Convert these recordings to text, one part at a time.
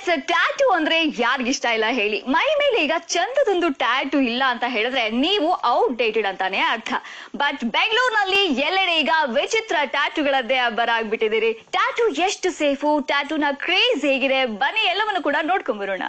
S tattoo ಅಂದ್ರೆ ಯಾರಿಗಿಷ್ಟ ಇಲ್ಲ ಹೇಳಿ ಮೈ ಮೇಲೆ ಈಗ ಚಂದದೊಂದು ಟ್ಯಾಟೂ ಇಲ್ಲ ಅಂತ ಹೇಳಿದ್ರೆ ನೀವು ಔಟ್ಡೇಟೆಡ್ ಅಂತಾನೆ ಅರ್ಥ ಬಟ್ ಬೆಂಗಳೂರಿನಲ್ಲಿ ಎಲ್ಲೆಡೆ ಈಗ ವಿಚಿತ್ರ ಟ್ಯಾಟೂಗಳದ್ದೇ ಅಬ್ಬರ ಆಗ್ಬಿಟ್ಟಿದ್ದೀರಿ ಟ್ಯಾಟೂ ಎಷ್ಟು ಸೇಫು ಟ್ಯಾಟೂನ ಕ್ರೇಜ್ ಹೇಗಿದೆ ಬನ್ನಿ ಎಲ್ಲವನ್ನು ಕೂಡ ನೋಡ್ಕೊಂಡ್ಬರೋಣ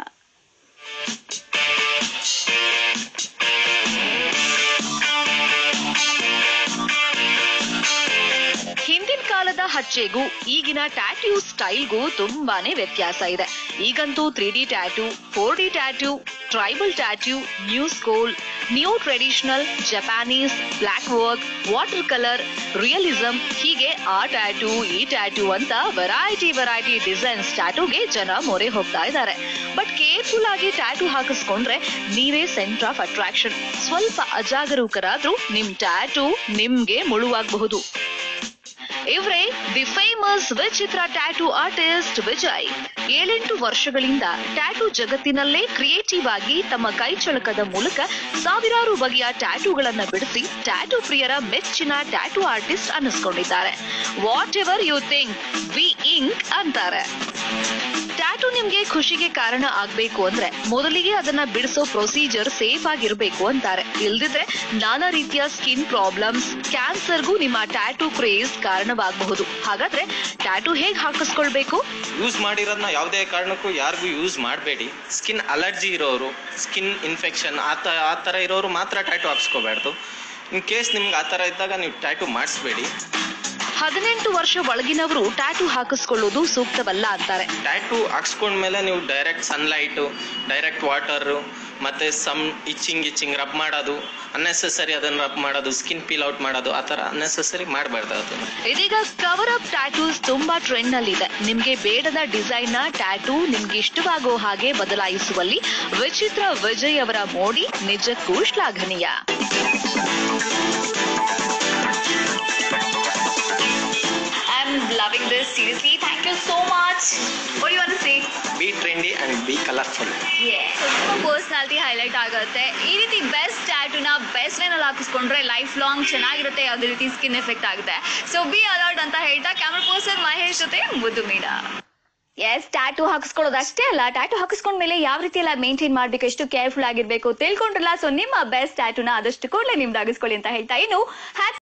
ಹಿಂದಿನ ಕಾಲದ ಹಚ್ಚೆಗೂ ಈಗಿನ ಟ್ಯಾಟ್ಯೂ ಸ್ಟೈಲ್ಗೂ ತುಂಬಾನೇ ವ್ಯತ್ಯಾಸ ಇದೆ ಈಗಂತೂ three D tattoo four D tattoo tribal tattoo new school new traditional Japanese black work watercolour realism ಹೀಗೆ ಆ ಟ್ಯಾಟೂ ಈ ಟ್ಯಾಟೂ ಅಂತ ವೆರೈಟಿ ವೆರೈಟಿ ಡಿಸೈನ್ಸ್ ಟ್ಯಾಟೂಗೆ ಜನ ಮೊರೆ ಹೋಗ್ತಾ ಇದ್ದಾರೆ ಬಟ್ ಕೇರ್ಫುಲ್ ಆಗಿ ಟ್ಯಾಟೂ ಹಾಕಿಸ್ಕೊಂಡ್ರೆ ನೀವೇ ಸೆಂಟರ್ ಆಫ್ ಅಟ್ರಾಕ್ಷನ್ ಸ್ವಲ್ಪ ಅಜಾಗರೂಕರಾದ್ರೂ ನಿಮ್ ಟ್ಯಾಟೂ ನಿಮ್ಗೆ ಮುಳುವಾಗಬಹುದು ಇವ್ರೇ ದಿ ಫೇಮಸ್ ವಿಚಿತ್ರ ಟ್ಯಾಟೂ ಆರ್ಟಿಸ್ಟ್ ವಿಜಯ್ ಏಳೆಂಟು ವರ್ಷಗಳಿಂದ ಟ್ಯಾಟೂ ಜಗತ್ತಿನಲ್ಲೇ ಕ್ರಿಯೇಟಿವ್ ಆಗಿ ತಮ್ಮ ಕೈಚಳಕದ ಮೂಲಕ ಸಾವಿರಾರು ಬಗೆಯ ಟ್ಯಾಟೂಗಳನ್ನ ಬಿಡಿಸಿ ಟ್ಯಾಟೂ ಪ್ರಿಯರ ಮೆಚ್ಚಿನ ಟ್ಯಾಟೂ ಆರ್ಟಿಸ್ಟ್ ಅನ್ನಿಸ್ಕೊಂಡಿದ್ದಾರೆ whatever you think we ink ಅಂತಾರೆ ಟ್ಯಾಟೂ ನಿಮ್ಗೆ ಖುಷಿಗೆ ಕಾರಣ ಆಗ್ಬೇಕು ಅಂದ್ರೆ ಮೊದಲಿಗೆ ಅದನ್ನ ಬಿಡಿಸೋ ಪ್ರೊಸೀಜರ್ ಸೇಫ್ ಆಗಿರ್ಬೇಕು ಅಂತಾರೆ ಇಲ್ದಿದ್ರೆ ನಾನಾ ರೀತಿಯ ಸ್ಕಿನ್ ಪ್ರಾಬ್ಲಮ್ಸ್ ಕ್ಯಾನ್ಸರ್ಗೂ ನಿಮ್ಮ ಟ್ಯಾಟೂ ಕ್ರೇಜ್ ಕಾರಣವಾಗಬಹುದು ಹಾಗಾದ್ರೆ ಟ್ಯಾಟೂ ಹೇಗ್ ಹಾಕಿಸ್ಕೊಳ್ಬೇಕು ಯೂಸ್ ಮಾಡಿರೋದನ್ನ ಯಾವುದೇ ಕಾರಣಕ್ಕೂ ಯಾರಿಗೂ ಯೂಸ್ ಮಾಡಬೇಡಿ ಸ್ಕಿನ್ ಅಲರ್ಜಿ ಇರೋರು ಸ್ಕಿನ್ ಇನ್ಫೆಕ್ಷನ್ ಆ ತ ಆ ಥರ ಇರೋರು ಮಾತ್ರ ಟ್ಯಾಟು ಹಾಕ್ಸ್ಕೋಬಾರ್ದು ಇನ್ ಕೇಸ್ ನಿಮ್ಗೆ ಆ ಥರ ಇದ್ದಾಗ ನೀವು ಟ್ಯಾಟು ಮಾಡಿಸ್ಬೇಡಿ ಹದಿನೆಂಟು ವರ್ಷ ಒಳಗಿನವರು ಟ್ಯಾಟೂ ಹಾಕಿಸ್ಕೊಳ್ಳೋದು ಸೂಕ್ತವಲ್ಲ ಅಂತಾರೆ ಟ್ಯಾಟು ಹಾಕ್ಸ್ಕೊಂಡ್ಮೇಲೆ ನೀವು ಡೈರೆಕ್ಟ್ ಸನ್ಲೈಟು ಡೈರೆಕ್ಟ್ ವಾಟರು ಮತ್ತು ಸಮ್ ಇಚ್ಚಿಂಗ್ ಇಚ್ಚಿಂಗ್ ರಬ್ ಮಾಡೋದು ಅನ್ನೆಸೆಸರಿ ಅದನ್ನು ರಬ್ ಮಾಡೋದು ಸ್ಕಿನ್ ಪೀಲ್ ಔಟ್ ಮಾಡೋದು ಆ ಥರ ಅನ್ನೆಸೆಸರಿ ಮಾಡಬಾರ್ದು ಅದನ್ನು ಇದೀಗ ಕವರ್ ಅಪ್ ಟ್ಯಾಟೂಸ್ ತುಂಬಾ ಟ್ರೆಂಡ್ ನಲ್ಲಿದೆ ನಿಮ್ಗೆ ಬೇಡದ ಡಿಸೈನ್ ನ ಟ್ಯಾಟೂ ನಿಮ್ಗೆ ಇಷ್ಟವಾಗೋ ಹಾಗೆ ಬದಲಾಯಿಸುವಲ್ಲಿ ವಿಚಿತ್ರ ವಿಜಯ್ ಅವರ ಮೋಡಿ ನಿಜಕ್ಕೂ ಶ್ಲಾಘನೀಯ I am loving this seriously thank you so much what you want say be trendy and be colourful ನಿಮ್ಮ ಪರ್ಸನಾಲಿಟಿ ಹೈಲೈಟ್ ಆಗುತ್ತೆ ಈ ರೀತಿ ಬೆಸ್ಟ್ ಟ್ಯಾಟೂನ ಬೆಸ್ಟ್ ವೇನಲ್ಲಿ ಹಾಕಿಸ್ಕೊಂಡ್ರೆ ಲೈಫ್ ಲಾಂಗ್ ಚೆನ್ನಾಗಿರುತ್ತೆ ಯಾವುದೇ ರೀತಿ ಸ್ಕಿನ್ ಎಫೆಕ್ಟ್ ಆಗುತ್ತೆ ಸೊ ಬಿ ಅಲರ್ಟ್ ಅಂತ ಹೇಳ್ತಾ ಕ್ಯಾಮ್ರಾ ಪರ್ಸನ್ ಮಹೇಶ್ ಜೊತೆ ಮುದ್ದು ಮೀನಾ ಎಸ್ ಟ್ಯಾಟೂ ಹಾಕಿಸ್ಕೊಳ್ಳೋದು ಅಷ್ಟೇ ಅಲ್ಲ ಟ್ಯಾಟೂ ಹಾಕಿಸ್ಕೊಂಡ್ಮೇಲೆ ಯಾವ ರೀತಿ ಎಲ್ಲ ಮೇಂಟೈನ್ ಮಾಡ್ಬೇಕು ಎಷ್ಟು ಕೇರ್ಫುಲ್ ಆಗಿರ್ಬೇಕು ತಿಳ್ಕೊಂಡ್ರಲ್ಲ ಸೊ ನಿಮ್ಮ ಬೆಸ್ಟ್ ಟ್ಯಾಟೂನ ಆದಷ್ಟು ಕೂಡಲೇ ನಿಮ್ದಾಗಿಸ್ಕೊಳ್ಳಿ ಅಂತ ಹೇಳ್ತಾ ಇನ್ನು